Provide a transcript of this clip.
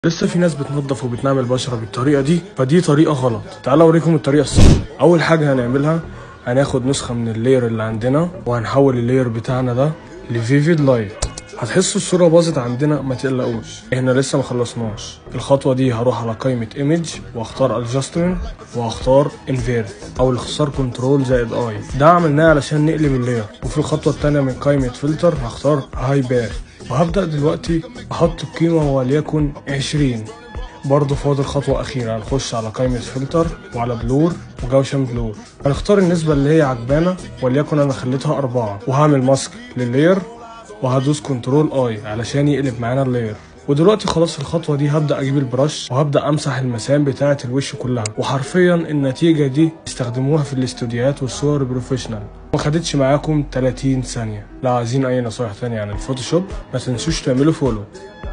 لسه في ناس بتنظف وبتنعم البشرة بالطريقة دي فدي طريقة غلط تعالوا اوريكم الطريقة الصح اول حاجة هنعملها هناخد نسخة من اللاير اللي عندنا وهنحول اللاير بتاعنا ده لفيفيد لايت هتحسوا الصورة باظت عندنا ما تقلقوش احنا لسه ما خلصناش الخطوة دي هروح على قائمة ايمج واختار ادجستمنت واختار انفيرت او الاختصار كنترول زائد اي ده عملناه علشان نقلب اللاير وفي الخطوة التانية من قائمة فلتر هختار هاي بير وهبدأ دلوقتي احط القيمة وليكن 20 برضه فاضل خطوة أخيرة هنخش على قائمة فلتر وعلى بلور وجوشن بلور هنختار النسبة اللي هي عجبانا وليكن أنا خليتها أربعة وهعمل ماسك لللاير وهدوس كنترول اي علشان يقلب معانا اللاير ودلوقتي خلاص الخطوة دي هبدأ أجيب البرش وهبدأ أمسح المسام بتاعة الوش كلها وحرفيا النتيجة دي استخدموها في الاستوديوهات والصور بروفيشنال ما خدتش معاكم 30 ثانية لو عايزين أي نصايح تانية عن الفوتوشوب ما تنسوش تعملوا فولو